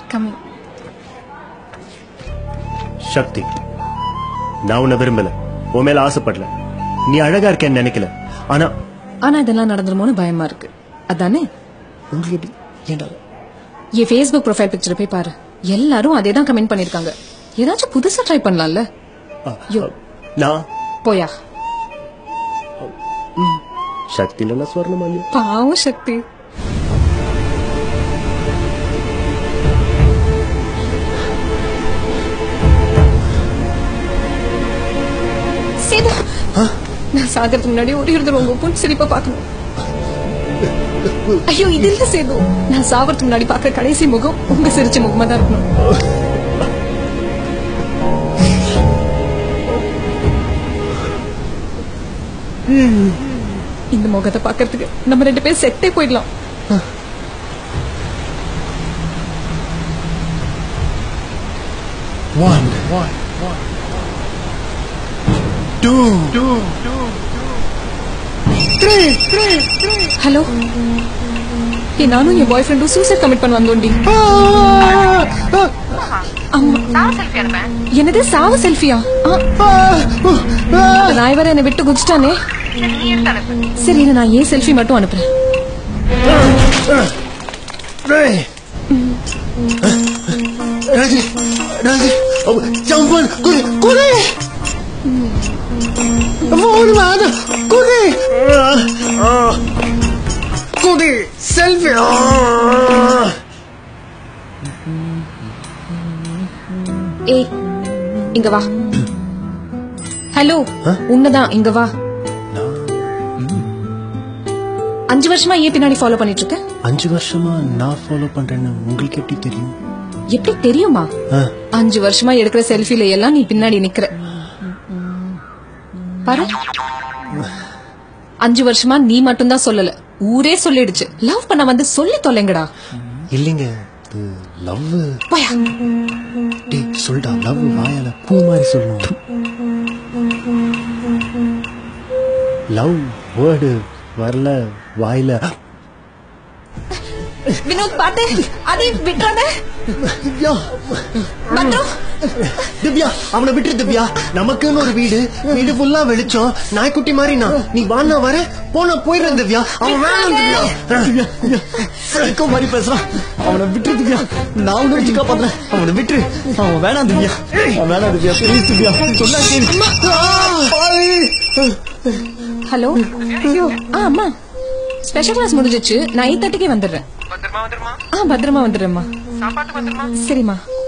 Coming சக்தி நான் உன்னை விரும்பல உன் மேல ஆசைப்படல நீ அழகா இருக்கேன்னு நினைக்கல ஆனா ஆனா இதெல்லாம் நடந்துருமோன்னு பயமா இருக்கு அதானே உங்களுக்கு எப்படி ஏண்டா என் ஃபேஸ்புக் ப்ரொஃபைல் பிக்சர் போய் பாரு எல்லாரும் அதே தான் கமெண்ட் பண்ணிருக்காங்க ஏதாச்சும் புதுசா ட்ரை பண்ணலாம்ல யோ நான் போயா சக்தி நல்லா ஸ்வர்ணமா இல்லையா பாவம் சக்தி சேது நான் சாகிறதுக்கு முன்னாடி ஒரு இருந்தர் உங்க பொண்ணு சிரிப்பா பார்க்கணும் ஐயோ இது இல்ல சேது நான் சாவறதுக்கு முன்னாடி பார்க்க கடைசி முகம் உங்க சிரிச்ச முகமா தான் இருக்கணும் இந்த முகத்தை பார்க்கறதுக்கு நம்ம ரெண்டு பேரும் செட்டே போயிடலாம் One. One. Two. ஹலோ ஏ நானும் என் பாய் ஃப்ரெண்டும் சூசைட் கமிட் பண்ண வந்தோண்டி ஆமா என்னது சாவ செல்ஃபியா நாய் வர என்னை விட்டு குதிச்சிட்டானே சரி இரு, நான் ஏன் செல்ஃபி மட்டும் அனுப்புறேன் ராஜி ராஜி ஜம்பன் குடி குடி ஃபோன் வாங்க குடி குடி செல்ஃபி ஏய் இங்க வா ஹலோ உன்னதான் இங்க வா அஞ்சு வருஷமா ஏன் பின்னாடி ஃபாலோ பண்ணிட்டு இருக்க அஞ்சு வருஷமா நான் ஃபாலோ பண்றேன்னு உங்களுக்கு எப்படி தெரியும் எப்படி தெரியுமா ஆ, அஞ்சு வருஷமா எடுக்கிற செல்ஃபில எல்லாம் நீ பின்னாடி நிக்கிற பாரு அஞ்சு வருஷமா நீ மட்டும்தான் சொல்லல ஊரே சொல்லிடுச்சு லவ் பண்ண வந்து சொல்லி தொலைங்கடா இல்லைங்க இது லவ் போயா டேய் சொல்டா லவ் வாயால பூ மாதிரி சொல்லணும் லவ் வேர்டு வரல வாயில வினோத் பாத்து அதை விட்டுறாத திவ்யா பத்ரு திவ்யா அவனை விட்டுரு திவ்யா நமக்குன்னு ஒரு வீடு வீடு ஃபுல்லா வெளிச்சம் நாய்க்குட்டி மாதிரி நான் நீ வானா வர போனா போயிடுறேன் திவ்யா அவன் வேணாம் திவ்யா சைக்கோ மாதிரி பேசுறான் அவனை விட்டுரு திவ்யா நான் உன்னை வச்சு காப்பாத்துறேன் அவனை விட்டுரு அவன் வேணாம் திவ்யா அவன் வேணாம் திவ்யா ப்ளீஸ் திவ்யா சொன்னா கேளு ஹலோ ஐயோ ஆ அம்மா ஸ்பெஷல் கிளாஸ் முடிஞ்சிச்சு நான் எயிட் தேர்ட்டிக்கே வந்துடுறேன் பத்திரமா வந்துருமா ஆ பத்திரமா வந்துடுறேம்மா சாப்பாட்டு பத்திரமா சரிம்மா